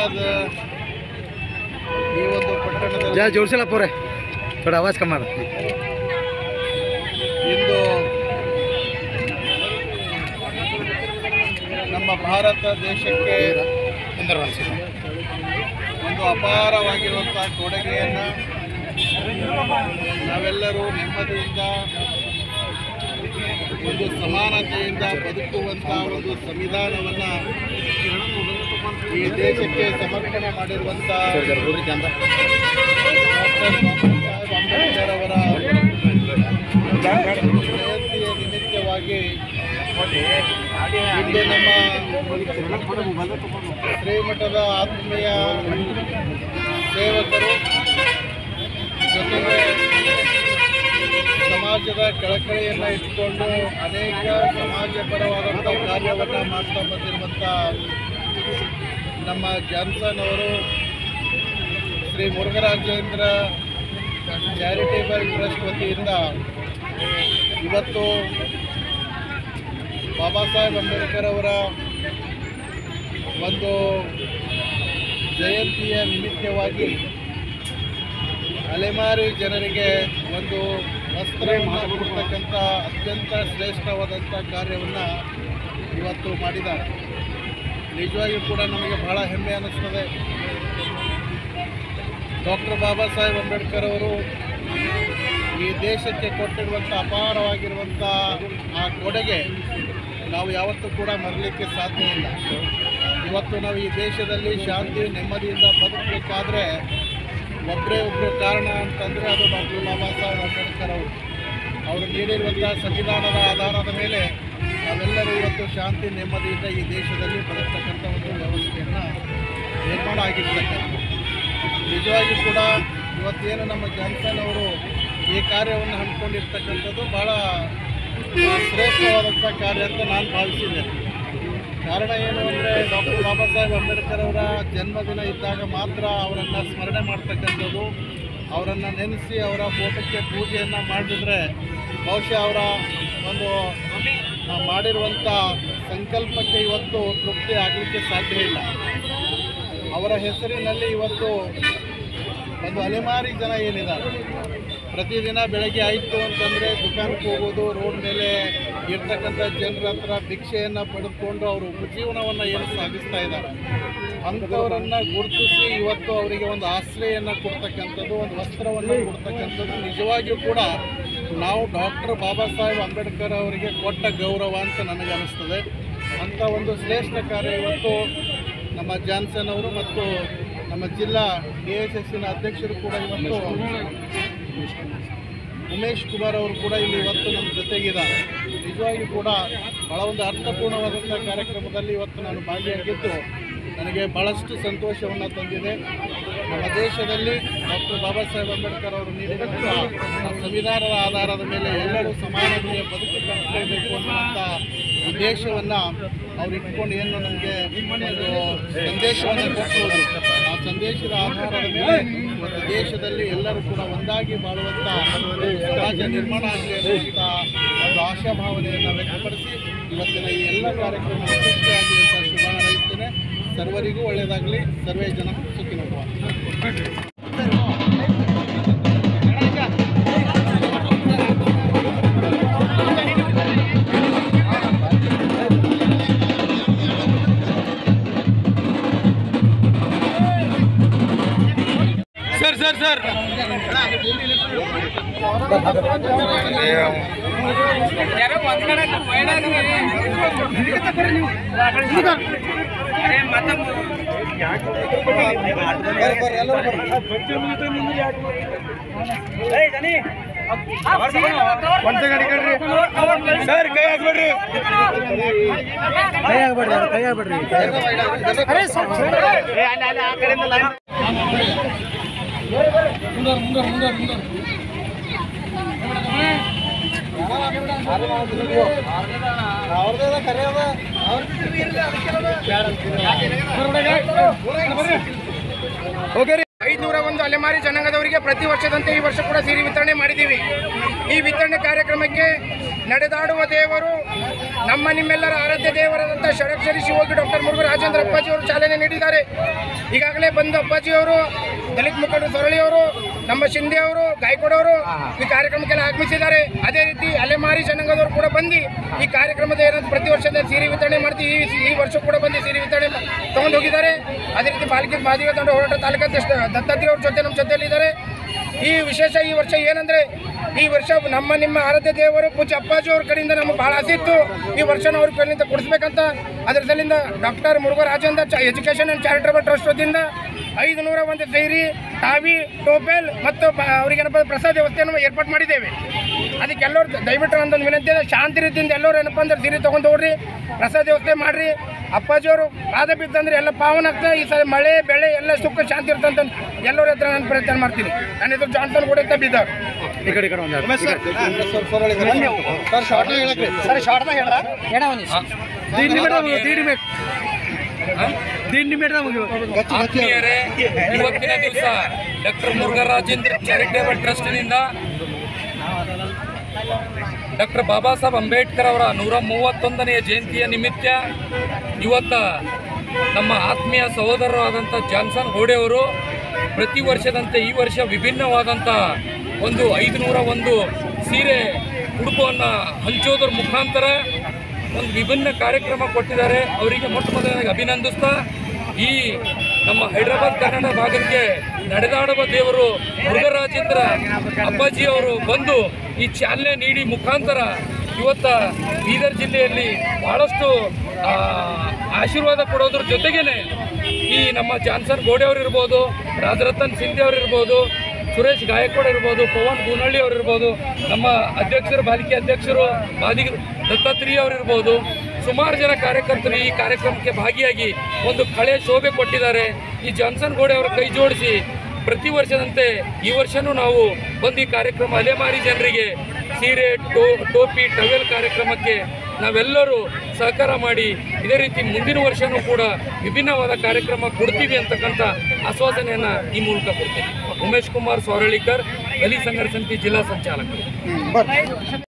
औरंगाबाद ಈ ಒಂದು ಪಟ್ಟಣದಲ್ಲಿ जरा जोर से ला पूरे थोड़ा आवाज़ कम आ रहा है ಇಂದು ನಮ್ಮ ಭಾರತ ದೇಶಕ್ಕೆ ಒಂದು ಅಪಾರವಾಗಿರುವಂಥ ಕೊಡುಗೆಯನ್ನು ನಾವೆಲ್ಲರೂ ನೆಮ್ಮದಿಯಿಂದ ಒಂದು ಸಮಾನತೆಯಿಂದ ಬದುಕುವಂಥ ಒಂದು ಸಂವಿಧಾನವನ್ನು ಈ ದೇಶಕ್ಕೆ ಸಮರ್ಪಣೆ ಮಾಡಿರುವಂಥ ಡಾಕ್ಟರ್ ಬಾಬಾ ಸಾಹೇಬ್ ಅಂಬೇಡ್ಕರ್ ಅವರ ಜಯಂತಿಯ ನಿಮಿತ್ತವಾಗಿ ಇಂದು ನಮ್ಮ ಶ್ರೀಮಠದ ಆತ್ಮೀಯ ಸೇವಕರು ಜೊತೆಗೆ ಸಮಾಜದ ಕಳಕಳಿಯನ್ನು ಇಟ್ಕೊಂಡು ಅನೇಕ ಸಮಾಜಪರವಾದಂಥ ಕಾರ್ಯವನ್ನು ಮಾಡ್ತಾ ಬಂದಿರುವಂಥ ನಮ್ಮ ಜಾನ್ಸನ್ ಅವರು ಶ್ರೀ ಮುರುಘರಾಜೇಂದ್ರ ಚಾರಿಟೇಬಲ್ ಟ್ರಸ್ಟ್ ವತಿಯಿಂದ ಇವತ್ತು ಬಾಬಾ ಸಾಹೇಬ್ ಅಂಬೇಡ್ಕರ್ ಅವರ ಒಂದು ಜಯಂತಿಯ ನಿಮಿತ್ತವಾಗಿ ಅಲೆಮಾರಿ ಜನರಿಗೆ ಒಂದು ವಸ್ತ್ರವನ್ನು ಕೊಡ್ತಕ್ಕಂಥ ಅತ್ಯಂತ ಶ್ರೇಷ್ಠವಾದಂಥ ಕಾರ್ಯವನ್ನು ಇವತ್ತು ಮಾಡಿದ್ದಾರೆ ನಿಜವಾಗಿಯೂ ಕೂಡ ನಮಗೆ ಬಹಳ ಹೆಮ್ಮೆ ಅನ್ನಿಸ್ತದೆ ಡಾಕ್ಟರ್ ಬಾಬಾ ಸಾಹೇಬ್ ಅಂಬೇಡ್ಕರ್ ಅವರು ಈ ದೇಶಕ್ಕೆ ಕೊಟ್ಟಿರುವಂಥ ಅಪಾರವಾಗಿರುವಂಥ ಆ ಕೊಡುಗೆ ನಾವು ಯಾವತ್ತೂ ಕೂಡ ಮರಲಿಕ್ಕೆ ಸಾಧ್ಯ ಇಲ್ಲ ಇವತ್ತು ನಾವು ಈ ದೇಶದಲ್ಲಿ ಶಾಂತಿ ನೆಮ್ಮದಿಯಿಂದ ಬದುಕಬೇಕಾದ್ರೆ ಒಬ್ಬರೇ ಒಬ್ಬರು ಕಾರಣ ಅಂತಂದರೆ ಅದು ಡಾಕ್ಟರ್ ಬಾಬಾ ಸಾಹೇಬ್ ಅಂಬೇಡ್ಕರ್ ಅವರು ಅವರು ನೀಡಿರುವಂಥ ಸಂವಿಧಾನದ ಆಧಾರದ ಮೇಲೆ ನಾವೆಲ್ಲರೂ ಇವತ್ತು ಶಾಂತಿ ನೆಮ್ಮದಿಯಿಂದ ಈ ದೇಶದಲ್ಲಿ ಬದುಕ್ತಕ್ಕಂಥ ಒಂದು ವ್ಯವಸ್ಥೆಯನ್ನು ನಿರ್ಮಾಣ ಆಗಿರ್ತಕ್ಕಂಥ ನಿಜವಾಗಿ ಕೂಡ ಇವತ್ತೇನು ನಮ್ಮ ಜಾನ್ಸನ್ ಅವರು ಈ ಕಾರ್ಯವನ್ನು ಹಮ್ಮಿಕೊಂಡಿರ್ತಕ್ಕಂಥದ್ದು ಭಾಳ ಆ, ಶ್ರೇಷ್ಠವಾದಂಥ ಕಾರ್ಯ ಅಂತ ನಾನು ಭಾವಿಸಿದ್ದೇನೆ ಕಾರಣ ಏನು ಅಂದರೆ ಡಾಕ್ಟರ್ ಬಾಬಾ ಸಾಹೇಬ್ ಅಂಬೇಡ್ಕರ್ ಅವರ ಜನ್ಮದಿನ ಇದ್ದಾಗ ಮಾತ್ರ ಅವರನ್ನು ಸ್ಮರಣೆ ಮಾಡ್ತಕ್ಕಂಥದ್ದು ಅವರನ್ನು ನೆನೆಸಿ ಅವರ ಫೋಟೋಕ್ಕೆ ಪೂಜೆಯನ್ನು ಮಾಡಿದ್ರೆ ಬಹುಶಃ ಅವರ ಒಂದು ಆ, ಮಾಡಿರುವಂಥ ಸಂಕಲ್ಪಕ್ಕೆ ಇವತ್ತು ತೃಪ್ತಿ ಆಗಲಿಕ್ಕೆ ಸಾಧ್ಯ ಇಲ್ಲ ಅವರ ಹೆಸರಿನಲ್ಲಿ ಇವತ್ತು ಒಂದು ಅಲೆಮಾರಿ ಜನ ಏನಿದ್ದಾರೆ ಪ್ರತಿದಿನ ಬೆಳಗ್ಗೆ ಆಯಿತು ಅಂತಂದರೆ ದುಕಾನಕ್ಕೆ ಹೋಗೋದು ರೋಡ್ ಮೇಲೆ ಇರ್ತಕ್ಕಂಥ ಜನರ ಹತ್ರ ಭಿಕ್ಷೆಯನ್ನು ಪಡೆದುಕೊಂಡು ಅವರು ಉಪಜೀವನವನ್ನು ಏನು ಸಾಗಿಸ್ತಾ ಇದ್ದಾರೆ ಅಂಥವರನ್ನು ಗುರುತಿಸಿ ಇವತ್ತು ಅವರಿಗೆ ಒಂದು ಆಶ್ರಯವನ್ನು ಕೊಡ್ತಕ್ಕಂಥದ್ದು ಒಂದು ವಸ್ತ್ರವನ್ನು ಕೊಡ್ತಕ್ಕಂಥದ್ದು ನಿಜವಾಗಿಯೂ ಕೂಡ ನಾವು ಡಾಕ್ಟರ್ ಬಾಬಾ ಸಾಹೇಬ್ ಅಂಬೇಡ್ಕರ್ ಅವರಿಗೆ ಕೊಟ್ಟ ಗೌರವ ಅಂತ ನನಗೆ ಅನಿಸ್ತದೆ ಅಂಥ ಒಂದು ಶ್ರೇಷ್ಠ ಕಾರ್ಯ ಇವತ್ತು ನಮ್ಮ ಜಾನ್ಸನ್ ಅವರು ಮತ್ತು ನಮ್ಮ ಜಿಲ್ಲಾ ಕೆ ಎಸ್ ಎಸ್ಸಿನ ಅಧ್ಯಕ್ಷರು ಕೂಡ ಇವತ್ತು ಉಮೇಶ್ ಕುಮಾರ್ ಅವರು ಕೂಡ ಇಲ್ಲಿ ಇವತ್ತು ನಮ್ಮ ಜೊತೆಗಿದ್ದಾರೆ ನಿಜವಾಗಿ ಕೂಡ ಭಾಳ ಒಂದು ಅರ್ಥಪೂರ್ಣವಾದಂಥ ಕಾರ್ಯಕ್ರಮದಲ್ಲಿ ಇವತ್ತು ನಾನು ಭಾಗಿಯಾಗಿದ್ದು ನನಗೆ ಭಾಳಷ್ಟು ಸಂತೋಷವನ್ನು ತಂದಿದೆ ನಮ್ಮ ದೇಶದಲ್ಲಿ ಡಾಕ್ಟರ್ ಬಾಬಾ ಸಾಹೇಬ್ ಅಂಬೇಡ್ಕರ್ ಅವರು ನೀಡಿದಂಥ ಆ ಸಂವಿಧಾನದ ಆಧಾರದ ಮೇಲೆ ಎಲ್ಲರೂ ಸಮಾನತೆಯ ಬದುಕು ಕಟ್ಟಿಕೊಳ್ಬೇಕು ಅನ್ನುವಂಥ ಉದ್ದೇಶವನ್ನು ಅವ್ರು ಇಟ್ಕೊಂಡು ಏನು ನಮಗೆ ಒಂದು ಸಂದೇಶವನ್ನು ಕೊಟ್ಟರು ಆ ಸಂದೇಶದ ಆಧಾರದ ಮೇಲೆ ಇವತ್ತು ದೇಶದಲ್ಲಿ ಎಲ್ಲರೂ ಕೂಡ ಒಂದಾಗಿ ಬಾಳುವಂಥ ಒಂದು ಸಮಾಜ ನಿರ್ಮಾಣ ಆಗಲಿ ಅನ್ನುವಂಥ ಒಂದು ಆಶಾಭಾವನೆಯನ್ನು ವ್ಯಕ್ತಪಡಿಸಿ ಇವತ್ತಿನ ಈ ಎಲ್ಲ ಕಾರ್ಯಕ್ರಮ ಯಶಸ್ವಿಯಾಗಲಿ ಅಂತ ಶುಭ ಹಾರೈಸ್ತೇನೆ ಸರ್ವರಿಗೂ ಒಳ್ಳೆಯದಾಗಲಿ ಸರ್ವೇ ಜನ ಸುಖಿನೋ ಭವಂತು. सर सर सर ಸರ್ ಕೈ ಹಾಕ್ಬೇಡ್ರಿ ಕೈ ಹಾಕ್ಬೇಡ್ರಿ ಕೈ ಹಾಕ್ಬೇಡ್ರಿ ಓಕೆ ರೀ ಐದುನೂರ ಒಂದು ಅಲೆಮಾರಿ ಜನಾಂಗದವರಿಗೆ ಪ್ರತಿ ವರ್ಷದಂತೆ ಈ ವರ್ಷ ಕೂಡ ಸೀರೆ ವಿತರಣೆ ಮಾಡಿದ್ದೀವಿ ಈ ವಿತರಣೆ ಕಾರ್ಯಕ್ರಮಕ್ಕೆ ನಡೆದಾಡುವ ದೇವರು ನಮ್ಮ ನಿಮ್ಮೆಲ್ಲರ ಆರಾಧ್ಯ ದೇವರಾದಂಥ ಷಡಕ್ಷರಿ ಶಿವೋಗಿ ಡಾಕ್ಟರ್ ಮುರುಘ ರಾಜೇಂದ್ರ ಅಪ್ಪಾಜಿ ಅವರು ಚಾಲನೆ ನೀಡಿದ್ದಾರೆ ಈಗಾಗಲೇ ಬಂದು ಅಪ್ಪಾಜಿ ಅವರು ದಲಿತ ಮುಖಂಡರು ಸೊರಳಿ ಅವರು ನಮ್ಮ ಶಿಂದೆ ಅವರು ಗಾಯಕವಾಡ್ ಅವರು ಈ ಕಾರ್ಯಕ್ರಮಕ್ಕೆಲ್ಲ ಆಗಮಿಸಿದ್ದಾರೆ ಅದೇ ರೀತಿ ಅಲೆಮಾರಿ ಜನಾಂಗದವರು ಕೂಡ ಬಂದು ಈ ಕಾರ್ಯಕ್ರಮದ ಏನಾದ್ರು ಪ್ರತಿ ವರ್ಷದ ಸೀರೆ ವಿತರಣೆ ಮಾಡ್ತೀವಿ ಈ ಈ ವರ್ಷ ಕೂಡ ಬಂದು ಸೀರೆ ವಿತರಣೆ ತಗೊಂಡು ಹೋಗಿದ್ದಾರೆ ಅದೇ ರೀತಿ ಬಾಲ್ಕಿ ಮಾದಿಗ ತಂಡ ಹೋರಾಟ ತಾಲೂಕಾಧ್ಯಕ್ಷ ದತ್ತಾತ್ರಿ ಅವ್ರ ಜೊತೆ ನಮ್ಮ ಜೊತೆಯಲ್ಲಿದ್ದಾರೆ ಈ ವಿಶೇಷ ಈ ವರ್ಷ ಏನಂದ್ರೆ ಈ ವರ್ಷ ನಮ್ಮ ನಿಮ್ಮ ಆರಾಧ್ಯ ದೇವರು ಪೂಜೆ ಅಪ್ಪಾಜಿ ಅವ್ರ ಕಡೆಯಿಂದ ನಮಗೆ ಬಹಳ ಆಸೆ ಇತ್ತು ಈ ವರ್ಷನ ಅವ್ರ ಕಡೆಯಿಂದ ಕೊಡಿಸ್ಬೇಕಂತ ಅದರ ಸಲಿಂದ doctor Murugha Rajendra education and charitable trust ವತಿಯಿಂದ ಐದು ನೂರ ಒಂದು ಸೈರಿ ಟಾವಿ ಟೋಪೆಲ್ ಮತ್ತು ಬ- ಅವ್ರಿಗೇನಪ್ಪ ಪ್ರಸಾದ ವ್ಯವಸ್ಥೆಯನ್ನು ಏರ್ಪಾಡು ಮಾಡಿದ್ದೇವೆ ಅದಕ್ಕೆ ಎಲ್ಲರೂ ದಯವಿಟ್ಟು ಒಂದೊಂದು ವಿನಂತಿ ಇದೆ ಶಾಂತಿ ರೀತಿಯಿಂದ ಎಲ್ಲರೂ ಏನಪ್ಪ ಅಂದ್ರೆ ಸೀರೆ ತೊಗೊಂಡು ಹೋಗ್ರಿ ಪ್ರಸಾದ ವ್ಯವಸ್ಥೆ ಮಾಡಿರಿ ಅಪ್ಪಾಜಿಯವರು ಪಾದ ಬಿತ್ತಂದ್ರೆ ಎಲ್ಲ ಪಾವನ ಆಗ್ತದೆ ಈ ಸಲ ಮಳೆ ಬೆಳೆ ಎಲ್ಲ ಸುಖ ಶಾಂತಿ ಇರ್ತಂತ ಎಲ್ಲರ ಹತ್ರ ನಾನು ಪ್ರಯತ್ನ ಮಾಡ್ತೀನಿ ನನ್ನ ಹೆಸರು ಜಾನ್ಸನ್ ಕೂಡ ಅಂತ ಬೀದರ್ ಈ ಕಡೆ ಈ ಕಡೆ ಒಂದು ಸರ್ ಶಾರ್ಟ್ ಹೇಳಕ್ರಿ ದೀಡ್ ನಿಮಿಷ ದೀಡ್ ನಿಮಿಷ ದೀಡ್ ನಿಮಿಷ ಮುಗಿಯುವ ಆತ್ಮೀಯರೇ ಇವತ್ತಿನ ದಿವಸ ಡಾಕ್ಟರ್ ಮುರುಘರಾಜೇಂದ್ರ ಚಾರಿಟೇಬಲ್ ಟ್ರಸ್ಟ್ನಿಂದ ಡಾಕ್ಟರ್ ಬಾಬಾ ಸಾಹೇಬ್ ಅಂಬೇಡ್ಕರ್ ಅವರ ನೂರ ಮೂವತ್ತೊಂದನೆಯ ಜಯಂತಿಯ ನಿಮಿತ್ತ ಇವತ್ತ ನಮ್ಮ ಆತ್ಮೀಯ ಸಹೋದರರಾದಂಥ ಜಾನ್ಸನ್ ಗೋಡೆ ಅವರು ಪ್ರತಿ ವರ್ಷದಂತೆ ಈ ವರ್ಷ ವಿಭಿನ್ನವಾದಂಥ ಒಂದು ಐದುನೂರ ಒಂದು ಸೀರೆ ಉಡುಪನ್ನು ಹಂಚೋದ್ರ ಮುಖಾಂತರ ಒಂದು ವಿಭಿನ್ನ ಕಾರ್ಯಕ್ರಮ ಕೊಟ್ಟಿದ್ದಾರೆ ಅವರಿಗೆ ಮೊಟ್ಟ ಮೊದಲನಾಗಿ ಅಭಿನಂದಿಸ್ತಾ ಈ ನಮ್ಮ ಹೈದರಾಬಾದ್ ಕನ್ನಡ ಭಾಗಕ್ಕೆ ನಡೆದಾಡುವ ದೇವರು ಮುರುಘರಾಜೇಂದ್ರ ಅಪ್ಪಾಜಿ ಅವರು ಬಂದು ಈ ಚಾಲನೆ ನೀಡಿ ಮುಖಾಂತರ ಇವತ್ತ ಬೀದರ್ ಜಿಲ್ಲೆಯಲ್ಲಿ ಬಹಳಷ್ಟು ಆ, ಆಶೀರ್ವಾದ ಕೊಡೋದ್ರ ಜೊತೆಗೇನೆ ಈ ನಮ್ಮ ಜಾನ್ಸನ್ ಗೋಡೆ ಅವರು ಇರ್ಬೋದು ರಾಜರತನ್ ಸಿಂಧೆ ಅವರು ಇರ್ಬೋದು ಸುರೇಶ್ ಗಾಯಕ್ವಾಡ್ ಇರ್ಬೋದು ಪವನ್ ಗೂನಳ್ಳಿ ಅವರು ಇರ್ಬೋದು ನಮ್ಮ ಅಧ್ಯಕ್ಷರು ಬಾಲಿಕೆ ಅಧ್ಯಕ್ಷರು ಬಾದಿ ದತ್ತಾತ್ರೇಯ ಅವರು ಇರ್ಬೋದು ಸುಮಾರು ಜನ ಕಾರ್ಯಕರ್ತರು ಈ ಕಾರ್ಯಕ್ರಮಕ್ಕೆ ಭಾಗಿಯಾಗಿ ಒಂದು ಕಳೆ ಶೋಭೆ ಕೊಟ್ಟಿದ್ದಾರೆ ಈ ಜಾನ್ಸನ್ ಗೋಡೆ ಅವರ ಕೈ ಜೋಡಿಸಿ ಪ್ರತಿ ವರ್ಷದಂತೆ ಈ ವರ್ಷನೂ ನಾವು ಬಂದು ಈ ಕಾರ್ಯಕ್ರಮ ಅಲೆಮಾರಿ ಜನರಿಗೆ ಸೀರೆ ಟೋ ಟೋಪಿ ಟವೆಲ್ ಕಾರ್ಯಕ್ರಮಕ್ಕೆ ನಾವೆಲ್ಲರೂ ಸಹಕಾರ ಮಾಡಿ ಇದೇ ರೀತಿ ಮುಂದಿನ ವರ್ಷನೂ ಕೂಡ ವಿಭಿನ್ನವಾದ ಕಾರ್ಯಕ್ರಮ ಕೊಡ್ತೀವಿ ಅಂತಕ್ಕಂಥ ಆಶ್ವಾಸನೆಯನ್ನು ಈ ಮೂಲಕ ಕೊಡ್ತೀವಿ ಉಮೇಶ್ ಕುಮಾರ್ ಸೋರಳಿಕರ್ ದಲಿತ ಸಂಘರ್ಷ ಸಮಿತಿ ಜಿಲ್ಲಾ ಸಂಚಾಲಕರು